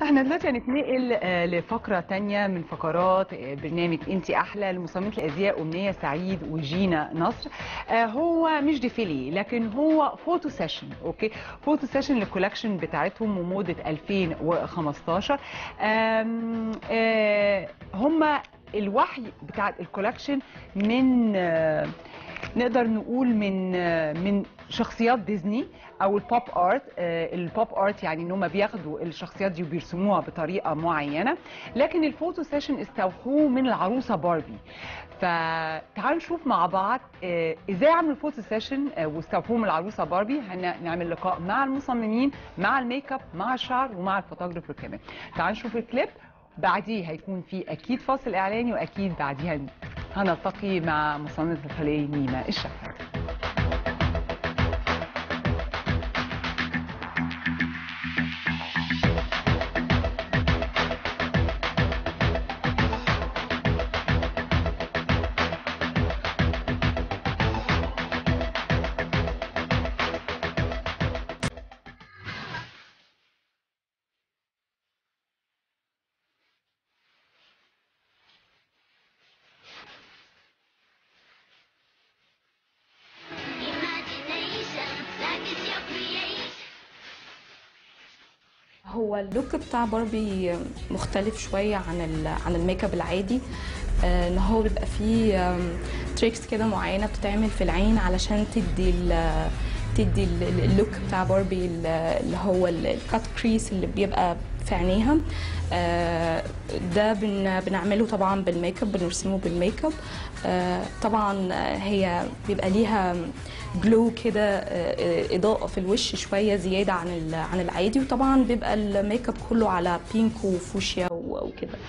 احنا دلوقتي هنتنقل آه، لفقرة تانية من فقرات آه، برنامج انت احلى لمصممة الازياء امنية سعيد وجينا نصر آه، هو مش ديفيلي لكن هو فوتو سيشن اوكي فوتو سيشن للكولكشن بتاعتهم وموضة 2015 آم، آه، هما الوحي بتاع الكولكشن من آه، نقدر نقول من من شخصيات ديزني او البوب ارت آه، البوب ارت يعني ان هم بياخدوا الشخصيات دي وبيرسموها بطريقه معينه لكن الفوتو سيشن استوحوه من العروسه باربي فتعالوا نشوف مع بعض آه، ازاي عملوا الفوتو سيشن آه، واستوحوه من العروسه باربي هنعمل لقاء مع المصممين مع الميك اب مع الشعر ومع الفوتوغرافر كمان تعالوا نشوف الكليب بعديه هيكون في اكيد فاصل اعلاني واكيد بعديها هنلتقي مع مصممة الخلية نيمة الشحات Imagination, that is your creation. هو اللوك بتاع باربي مختلف شوية عن ال- عن الميك اب العادي آه، ان هو بيبقى فيه تريكس كده معينة بتتعمل في العين علشان تدي ال- تدي ال- ال- اللوك بتاع باربي ال- اللي هو الكات كريس اللي بيبقى في عينيها آه، ده بن بنعمله طبعا بالميك اب بنرسمه بالميك اب آه، طبعا آه، هي بيبقى ليها جلو كده آه، اضاءه في الوش شويه زياده عن ال- عن العادي وطبعا بيبقى الميك اب كله على بينك وفوشيا و- وكده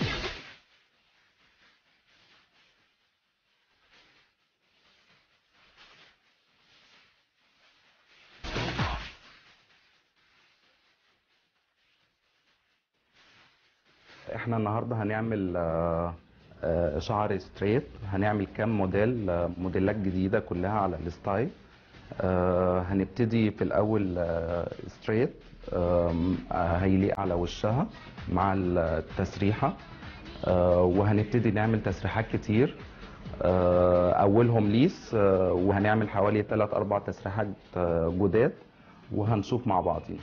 احنا النهارده هنعمل آه، آه، شعر ستريت هنعمل كام موديل آه، موديلات جديده كلها على الستايل آه، هنبتدي في الاول آه، ستريت آم، آه، هيليق على وشها مع التسريحه آه، وهنبتدي نعمل تسريحات كتير آه، اولهم ليس آه، وهنعمل حوالي 3 4 تسريحات آه، جداد وهنشوف مع بعضين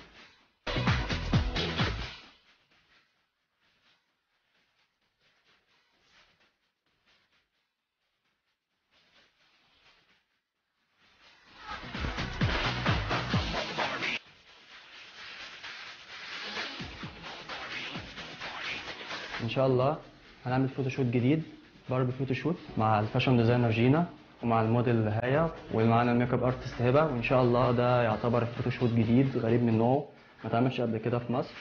ان شاء الله هنعمل فوتوشوت جديد باربي فوتوشوت مع الفاشن ديزاينر جينا ومع الموديل هايا ومعانا الميك اب ارتست هبه وان شاء الله ده يعتبر فوتوشوت جديد غريب من نوعه ما اتعملش قبل كده في مصر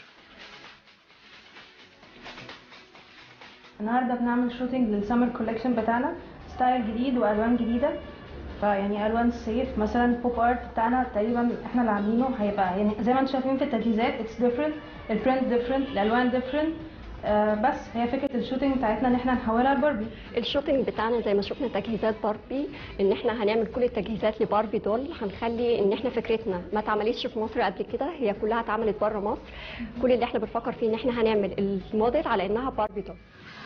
النهارده بنعمل شوتنج للسمر كولكشن بتاعنا ستايل جديد والوان جديده فيعني الوان صيف مثلا البوب ارت بتاعنا تقريبا احنا اللي عاملينه هيبقى يعني زي ما انتم شايفين في التجهيزات اتس ديفرنت البرنت ديفرنت الالوان ديفرنت بس هي فكره الشوتنج بتاعتنا ان احنا نحولها لباربي الشوتنج بتاعنا زي ما شفنا تجهيزات باربي ان احنا هنعمل كل التجهيزات لباربي دول هنخلي ان احنا فكرتنا ما اتعملتش في مصر قبل كده هي كلها اتعملت بره مصر كل اللي احنا بنفكر فيه ان احنا هنعمل الموديل على انها باربي دول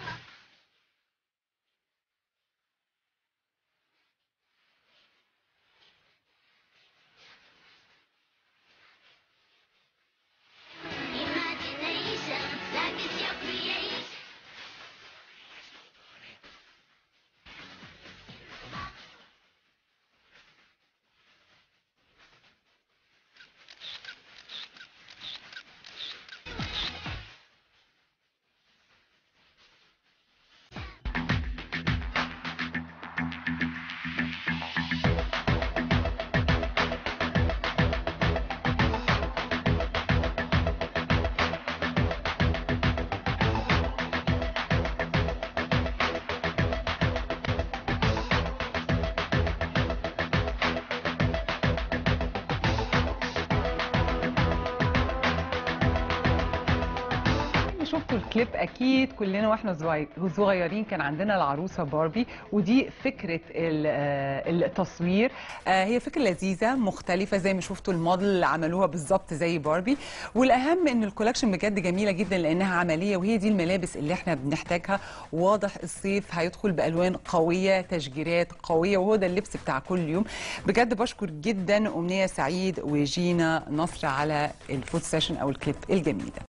Imagination, that is your creation. شفتوا الكليب اكيد كلنا واحنا صغير- صغيرين كان عندنا العروسه باربي ودي فكره ال- آه، التصوير آه، هي فكره لذيذه مختلفه زي ما شفتوا الموديل اللي عملوها بالظبط زي باربي والاهم ان الكولكشن بجد جميله جدا لانها عمليه وهي دي الملابس اللي احنا بنحتاجها واضح الصيف هيدخل بالوان قويه تشجيرات قويه وهو ده اللبس بتاع كل يوم بجد بشكر جدا امنيه سعيد وجينا نصر على الفوت سيشن او الكليب الجميل ده